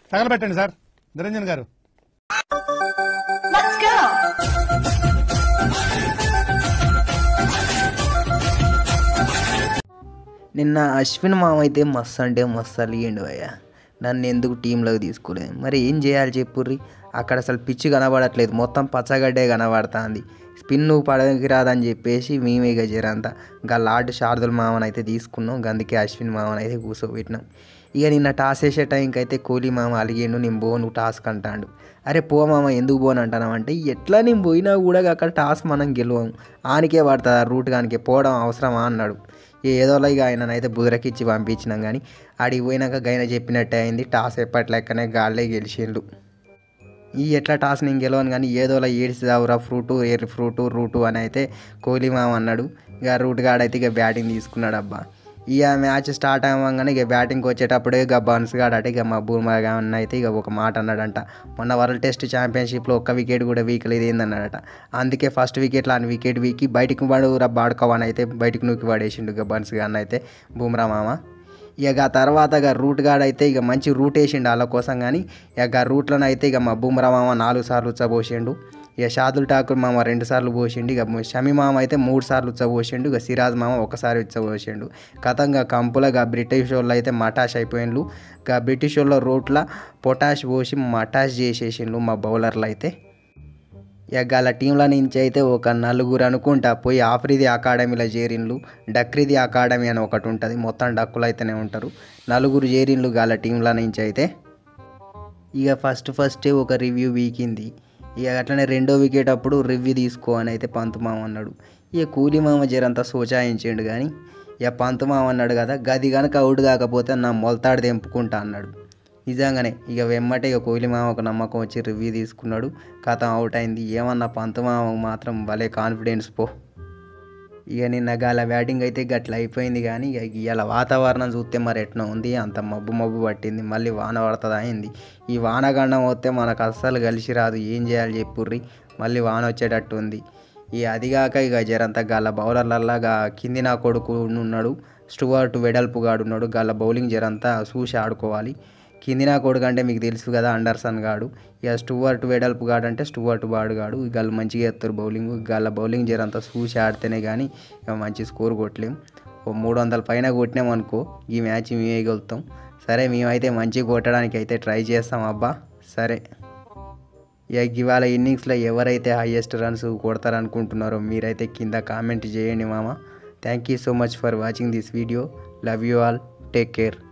తగలబెట్టండి sir Niranjan గారు Let's go! నిన్న అశ్విన్ మామ అయితే మస్తు అంటే మస్తు అలిగిండు అయ్యా నన్ను ఎందుకు టీంలోకి తీసుకోలేదు మరి ఏం చేయాలి చెప్పుర్రి అక్కడ అసలు పిచ్చి కనబడట్లేదు మొత్తం పచ్చగడ్డే కనబడుతుంది స్పిన్ పడకి రాదని చెప్పేసి మేమే ఇక జరంతా ఇంకా లార్డ్ శారదుల మామని అయితే తీసుకున్నాం అందుకే అశ్విన్ మామని అయితే కూర్చోబెట్టినాం ఇక నిన్న టాస్ వేసే టైంకి అయితే కోహ్లీ మామ అలిగిండు నేను పోను టాస్క్ అంటాడు అరే పో మామ ఎందుకు పోను అంటానంటే ఎట్లా నేను పోయినా కూడా అక్కడ టాస్ మనం గెలవం ఆనికే పడుతుంది ఆ రూట్ కానికే పోవడం అవసరమా అన్నాడు ఏదోలా ఇక ఆయన అయితే బుదరకిచ్చి పంపించినాం కానీ ఆడికి పోయినాక గైన చెప్పినట్టే అయింది టాస్ ఎప్పటి లెక్కనే గాల్లే గెలిచిండు ఈ ఎట్లా టాస్ నేను గెలవను కానీ ఏదోలా ఏడిసి దావురా ఫ్రూటు ఏర్ ఫ్రూటు రూటు అని అయితే కోహ్లీ మామ అన్నాడు ఇక రూట్ గాడ్ అయితే ఇక బ్యాటింగ్ తీసుకున్నాడు అబ్బా ఇక మ్యాచ్ స్టార్ట్ అవ్వగానే ఇక బ్యాటింగ్కి వచ్చేటప్పుడే ఇక బన్స్ గాడ్ అంటే ఇక మా భూమా అన్న అయితే ఇక ఒక మాట అన్నాడంట మొన్న వరల్డ్ టెస్ట్ ఛాంపియన్షిప్లో ఒక్క వికెట్ కూడా వీకలేదు ఏందన్నాడట అందుకే ఫస్ట్ వికెట్లో అని వికెట్ వీకి బయటికి పడు బాడుకోవని అయితే బయటికి నూకి పడేసిండు ఇక బన్స్ గాడ్ అయితే బూమ్రా మామ ఇక ఆ తర్వాత ఇక రూట్ గాడ్ అయితే ఇక మంచి రూట్ వేసిండు వాళ్ళ కోసం కానీ ఇక ఆ రూట్లను అయితే ఇక మా బూమ్రా మామ నాలుగు సార్లు ఉచ్చబోసిండు ఇక షాదుల్ ఠాకూర్ మామ రెండు సార్లు పోసిండు ఇక షమి మామ అయితే మూడు సార్లు ఉచ్చబోసిండు ఇక సిరాజ్ మామ ఒకసారి ఉచ్చబోసిండు కథంగా కంపులగా బ్రిటిష్ వాళ్ళు అయితే మటాష్ అయిపోయిండ్రు ఇక బ్రిటిష్ వాళ్ళ రూట్ల పొటాష్ పోసి మటాష్ చేసేసిండు మా బౌలర్లు అయితే ఇక వాళ్ళ టీంల నుంచి అయితే ఒక నలుగురు అనుకుంటా పోయి ఆఫ్రిది అకాడమీలో చేరిండ్లు డక్రిది అకాడమీ అని ఒకటి ఉంటుంది మొత్తం డక్కులు అయితేనే ఉంటారు నలుగురు చేరిండ్లు వాళ్ళ టీంల నుంచి అయితే ఇక ఫస్ట్ ఫస్టే ఒక రివ్యూ వీకింది ఇక అట్లనే రెండో వికెట్ అప్పుడు రివ్యూ తీసుకో అని అయితే పంతు మామ అన్నాడు ఇక కూలి మామ జరంతా సోచాయించిండు కానీ ఇక పంతు మామ అన్నాడు కదా గది కనుక అవుట్ కాకపోతే నా మొలతాడు తెంపుకుంటా అన్నాడు నిజంగానే ఇక వెమ్మటే ఇక కోహ్లీ మామ ఒక నమ్మకం వచ్చి రివ్యూ తీసుకున్నాడు కథం అవుట్ అయింది ఏమన్నా పంతు మామ మాత్రం భలే కాన్ఫిడెన్స్ పో ఇక నిన్న గాల బ్యాటింగ్ అయితే గట్ల అయిపోయింది కానీ ఇక ఇవాళ వాతావరణం చూస్తే మరి ఎట్లా ఉంది అంత మబ్బు మబ్బు పట్టింది మళ్ళీ వాన పడుతుంది అయింది ఈ వానగండం వస్తే మనకు అస్సలు కలిసి రాదు ఏం చేయాలి చెప్పుర్రి మళ్ళీ వాన వచ్చేటట్టు ఉంది ఈ అదిగాక ఇక జరంతా గల బౌలర్లల్లాగా కింది నా కొడుకు ఉన్నాడు స్టువర్ట్ వెడల్పుగాడు ఉన్నాడు గల బౌలింగ్ జరంతా చూసి ఆడుకోవాలి కింది నా కొడుకు అంటే మీకు తెలుసు కదా అండర్సన్ గాడు ఇక స్టువర్ట్ వెడల్పు గాడు అంటే స్టువర్ట్ బాడు గాడు గల్ మంచిగా ఎత్తారు బౌలింగ్ గల బౌలింగ్ జరంతా చూసి ఆడితేనే కానీ ఇక మంచి స్కోర్ కొట్టలేం ఓ మూడు వందల పైన కొట్టినాం అనుకో ఈ మ్యాచ్ మేమే గెలుతాం సరే మేమైతే మంచిగా కొట్టడానికి అయితే ట్రై చేస్తాం అబ్బా సరే ఇక ఇవాళ ఇన్నింగ్స్లో ఎవరైతే హైయెస్ట్ రన్స్ కొడతారనుకుంటున్నారో మీరైతే కింద కామెంట్ చేయండి మామ thank you so much for watching this video love you all take care